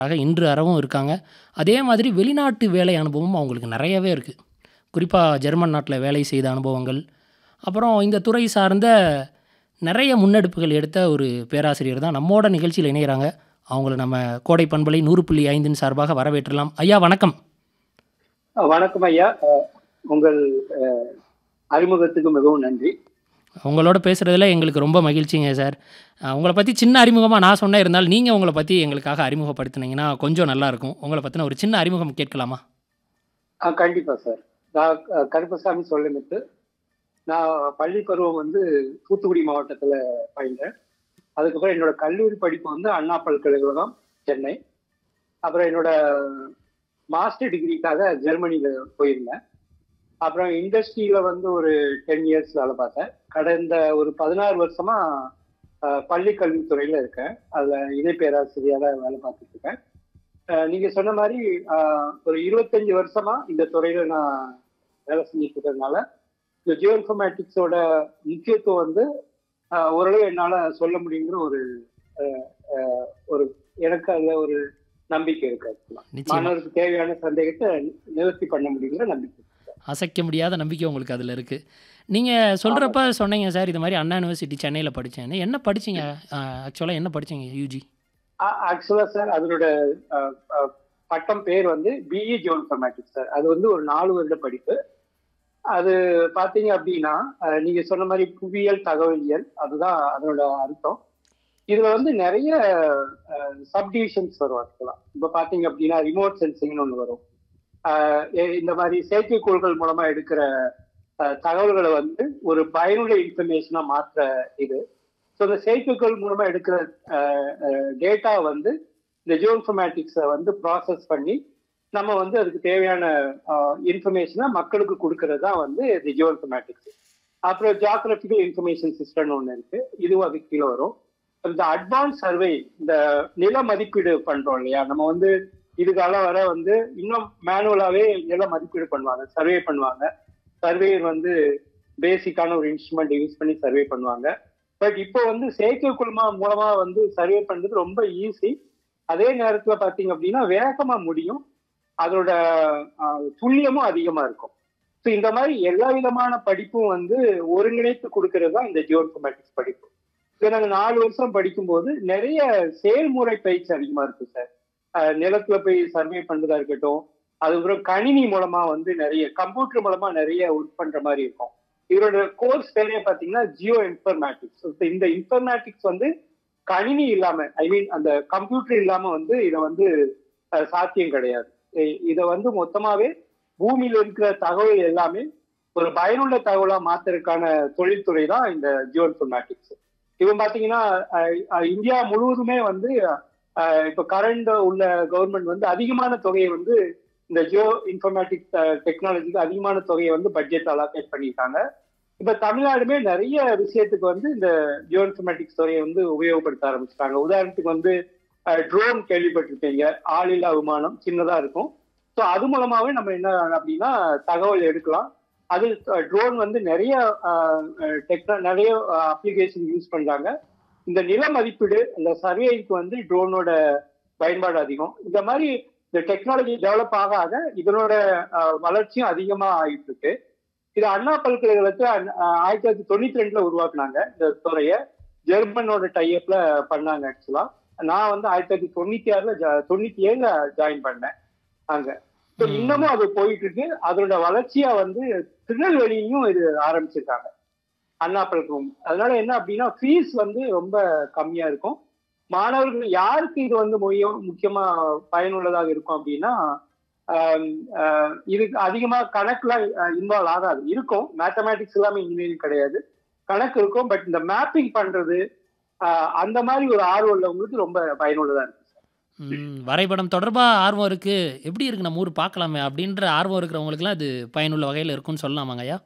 ஆக இன்று அறவும் இருக்காங்க அதே மாதிரி வெளிநாட்டு வேலை அனுபவம் அவங்களுக்கு நிறையவே இருக்குது குறிப்பாக ஜெர்மன் நாட்டில் வேலை செய்த அனுபவங்கள் அப்புறம் இந்த துறை சார்ந்த நிறைய முன்னெடுப்புகள் எடுத்த ஒரு பேராசிரியர் தான் நம்மோட நிகழ்ச்சியில் இணைகிறாங்க அவங்கள நம்ம கோடை பண்பலை நூறு புள்ளி ஐந்தின் சார்பாக வரவேற்றலாம் ஐயா வணக்கம் வணக்கம் ஐயா அஹ், உங்கள் அஹ், அறிமுகத்துக்கு மிகவும் நன்றி உங்களோட பேசுகிறதுல எங்களுக்கு ரொம்ப மகிழ்ச்சிங்க சார் அஹ், உங்களை பற்றி சின்ன அறிமுகமாக நான் சொன்னே இருந்தால் நீங்கள் உங்களை பற்றி எங்களுக்காக அறிமுகப்படுத்துனீங்கன்னா கொஞ்சம் நல்லாயிருக்கும் உங்களை பற்றின ஒரு சின்ன அறிமுகம் கேட்கலாமா ஆ கண்டிப்பா சார் நான் அஹ், கருப்பசாமி சொல்லுமிட்டு நான் பள்ளி பருவம் வந்து தூத்துக்குடி மாவட்டத்துல பயின்றேன் அதுக்கப்புறம் என்னோட கல்லூரி படிப்பு வந்து அண்ணா பல்கலைக்கழகம் சென்னை அப்புறம் என்னோட மாஸ்டர் டிகிரிக்காக ஜெர்மனியில போயிருந்தேன் அப்புறம் இண்டஸ்ட்ரியில வந்து ஒரு டென் இயர்ஸ் வேலை பார்த்தேன் கடந்த ஒரு பதினாறு வருஷமா அஹ், பள்ளி கல்வித்துறையில இருக்கேன் அதுல இணை பேராசிரியராக வேலை பார்த்துட்டு இருக்கேன் அஹ், நீங்க சொன்ன மாதிரி அஹ், ஒரு இருபத்தஞ்சு வருஷமா இந்த துறையில நான் வேலை செஞ்சுட்டு இருக்கிறதுனால இந்த ஜியோ இன்ஃபர்மேட்டிக்ஸோட முக்கியத்துவம் வந்து அஹ், ஓரளவு என்னால சொல்ல முடியுங்கிற ஒரு அஹ், அஹ், ஒரு எனக்கு அதுல ஒரு நம்பிக்கை இருக்கு actually. நிச்சயமா மாணவருக்கு தேவையான சந்தேகத்தை நிவர்த்தி பண்ண முடியுங்கிற நம்பிக்கை அசைக்க முடியாத நம்பிக்கை உங்களுக்கு அதில் இருக்குது நீங்கள் சொல்கிறப்ப சொன்னீங்க சார் இது மாதிரி அண்ணா யூனிவர்சிட்டி சென்னையில் படித்தேன்னு என்ன படிச்சீங்க ஆக்சுவலாக என்ன படிச்சீங்க யூஜி ஆக்சுவலா சார் அதனோட அஹ், அஹ், பட்டம் பேர் வந்து பிஇ ஜியோ இன்ஃபர்மேட்டிக்ஸ் சார் அது வந்து ஒரு நாலு வருட படிப்பு அது பாத்தீங்க அப்படின்னா அஹ், நீங்க சொன்ன மாதிரி புவியியல் தகவலியல் அதுதான் அதனோட அர்த்தம் இதுல வந்து நிறைய சப்டிவிஷன்ஸ் வரும் அதுக்கெல்லாம் இப்ப பாத்தீங்க அப்படின்னா ரிமோட் சென்சிங்னு ஒண்ணு வரும் அஹ், எ- இந்த மாதிரி செயற்கைக்கோள்கள் மூலமா எடுக்கிற அஹ், தகவல்களை வந்து ஒரு பயனுள்ள இன்ஃபர்மேஷனா மாற்ற இது ஸோ இந்த செயற்கைக்கோள் மூலமா எடுக்கிற டேட்டா வந்து இந்த ஜியோ இன்ஃபர்மேட்டிக்ஸை வந்து ப்ராசஸ் பண்ணி நம்ம வந்து அதுக்கு தேவையான இன்ஃபர்மேஷனை மக்களுக்கு கொடுக்கறது தான் வந்து இந்த ஜியோ இன்ஃபர்மேட்டிக்ஸ் அப்புறம் ஜியாகிரபிக்கல் இன்ஃபர்மேஷன் சிஸ்டம்னு ஒன்று இருக்கு இதுவும் அதுக்கு கீழே வரும் இந்த அட்வான்ஸ் சர்வே இந்த நில மதிப்பீடு பண்றோம் இல்லையா நம்ம வந்து இதுக்கால வர வந்து இன்னும் மேனுவலாவே நில மதிப்பீடு பண்ணுவாங்க சர்வே பண்ணுவாங்க சர்வேயர் வந்து பேசிக்கான ஒரு இன்ஸ்ட்ருமெண்ட் யூஸ் பண்ணி சர்வே பண்ணுவாங்க பட் இப்போ வந்து செயற்கைக்கோள் மா- மூலமா வந்து சர்வே பண்றது ரொம்ப ஈஸி அதே நேரத்துல பாத்தீங்க அப்படின்னா வேகமா முடியும் அதோட ஆஹ், துல்லியமும் அதிகமா இருக்கும் ஸோ இந்த மாதிரி எல்லா விதமான படிப்பும் வந்து ஒருங்கிணைத்து கொடுக்கறது தான் இந்த ஜியோஇன்ஃபர்மேட்டிக்ஸ் படிப்பு இதை நாங்கள் நாலு வருஷம் படிக்கும்போது நிறைய செயல்முறை பயிற்சி அதிகமா இருக்கு சார் ஆஹ், நிலத்துல போய் சர்வே பண்றதா இருக்கட்டும் அதுக்கப்புறம் கணினி மூலமா வந்து நிறைய கம்ப்யூட்டர் மூலமா நிறைய ஒர்க் பண்ற மாதிரி இருக்கும் இதோட கோர்ஸ் பேரே பாத்தீங்கன்னா ஜியோ இன்ஃபர்மேட்டிக்ஸ் இந்த இன்ஃபர்மேட்டிக்ஸ் வந்து கணினி இல்லாம ஐ மீன் அந்த கம்ப்யூட்டர் இல்லாம வந்து இதை வந்து அஹ், சாத்தியம் கிடையாது இ- இதை வந்து மொத்தமாவே பூமியில இருக்கிற தகவல் எல்லாமே ஒரு பயனுள்ள தகவலா மாத்துறதுக்கான தொழில்துறை தான் இந்த ஜியோ இன்ஃபர்மேட்டிக்ஸ் இவன் பாத்தீங்கன்னா அஹ், அஹ், இந்தியா முழுவதுமே வந்து அஹ், இப்ப கரண்ட் உள்ள கவர்மெண்ட் வந்து அதிகமான தொகையை வந்து இந்த ஜியோ இன்ஃபர்மேட்டிக்ஸ் டெக்னாலஜிக்கு அதிகமான தொகையை வந்து பட்ஜெட் அலாகேட் பண்ணியிருக்காங்க இப்ப தமிழ்நாடுமே நிறைய விஷயத்துக்கு வந்து இந்த ஜியோ இன்ஃபர்மேட்டிக்ஸ் துறையை வந்து உபயோகப்படுத்த ஆரம்பிச்சிட்டாங்க உதாரணத்துக்கு வந்து ட்ரோன் கேள்விப்பட்டிருப்பீங்க ஆளில்லா விமானம் சின்னதா இருக்கும் ஸோ அது மூலமாவே நம்ம என்ன அப்படின்னா தகவல் எடுக்கலாம் அது ட்ரோன் வந்து நிறைய டெக்னா நிறைய அப்ளிகேஷன் யூஸ் பண்றாங்க இந்த நில மதிப்பீடு இந்த சர்வேக்கு வந்து ட்ரோனோட பயன்பாடு அதிகம் இந்த மாதிரி இந்த டெக்னாலஜி டெவலப் ஆக ஆக இதனோட அஹ், வளர்ச்சியும் அதிகமா ஆயிட்டு இருக்கு இது அண்ணா பல்கலைக்கழகத்தை அஹ், ஆயிரத்தி தொள்ளாயிரத்தி தொண்ணூத்தி ரெண்டுல உருவாக்குனாங்க இந்த துறையை ஜெர்மனோட டைப்ல பண்ணாங்க ஆக்சுவலா நான் வந்து ஆயிரத்தி தொள்ளாயிரத்தி தொண்ணூத்தி ஆறுல ஜா- தொண்ணூத்தி ஏழுல ஜாயின் பண்ணேன் அங்க So, ம். இன்னமும் அது போயிட்டு இருக்கு அதோட வளர்ச்சியா வந்து திருநெல்வேலியும் இது ஆரம்பிச்சிருக்காங்க அண்ணா பல்கலைக்கழகம் அதனால என்ன அப்படின்னா ஃபீஸ் வந்து ரொம்ப கம்மியா இருக்கும் மாணவர்கள் யாருக்கு இது வந்து முக்கியம் முக்கியமா பயனுள்ளதாக இருக்கும் அப்படின்னா ஆம், ஆஹ், இதுக்கு அதிகமா கணக்குலாம் இன்வால்வ் ஆகாது இருக்கும் மேத்தமேட்டிக்ஸ் எல்லாமே இன்ஜினியரிங் கிடையாது கணக்கு இருக்கும் பட் இந்த மேப்பிங் பண்றது ஆஹ், அந்த மாதிரி ஒரு ஆர்வம் உள்ளவங்களுக்கு ரொம்ப பயனுள்ளதா இருக்கு ம், வரைபடம் தொடர்பாக ஆர்வம் இருக்குது எப்படி இருக்கு நம்ம ஊர் பார்க்கலாமே அப்படின்ற ஆர்வம் இருக்கிறவங்களுக்குலாம் அது பயனுள்ள வகையில் இருக்கும்னு சொல்லலாமாங்க ஐயா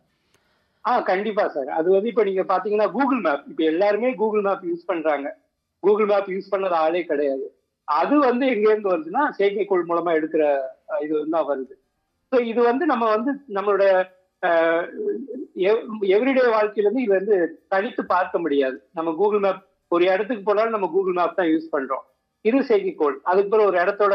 ஆ கண்டிப்பா சார் அது வந்து இப்ப நீங்க பாத்தீங்கன்னா கூகுள் மேப் இப்ப எல்லாருமே கூகுள் மேப் யூஸ் பண்றாங்க கூகுள் மேப் யூஸ் பண்ணது ஆளே கிடையாது அது வந்து எங்க இருந்து வருதுன்னா செயற்கைக்கோள் மூலமா எடுக்கிற அஹ், இது வந்து தான் வருது ஸோ இது வந்து நம்ம வந்து நம்மளோட எவ்ரிடே வாழ்க்கையில இருந்து இது வந்து தனித்து பார்க்க முடியாது நம்ம கூகுள் மேப் ஒரு இடத்துக்கு போனாலும் நம்ம கூகுள் மேப் தான் யூஸ் பண்றோம் இரு செய்திக்கோள் அதுக்கு பிறகு ஒரு இடத்தோட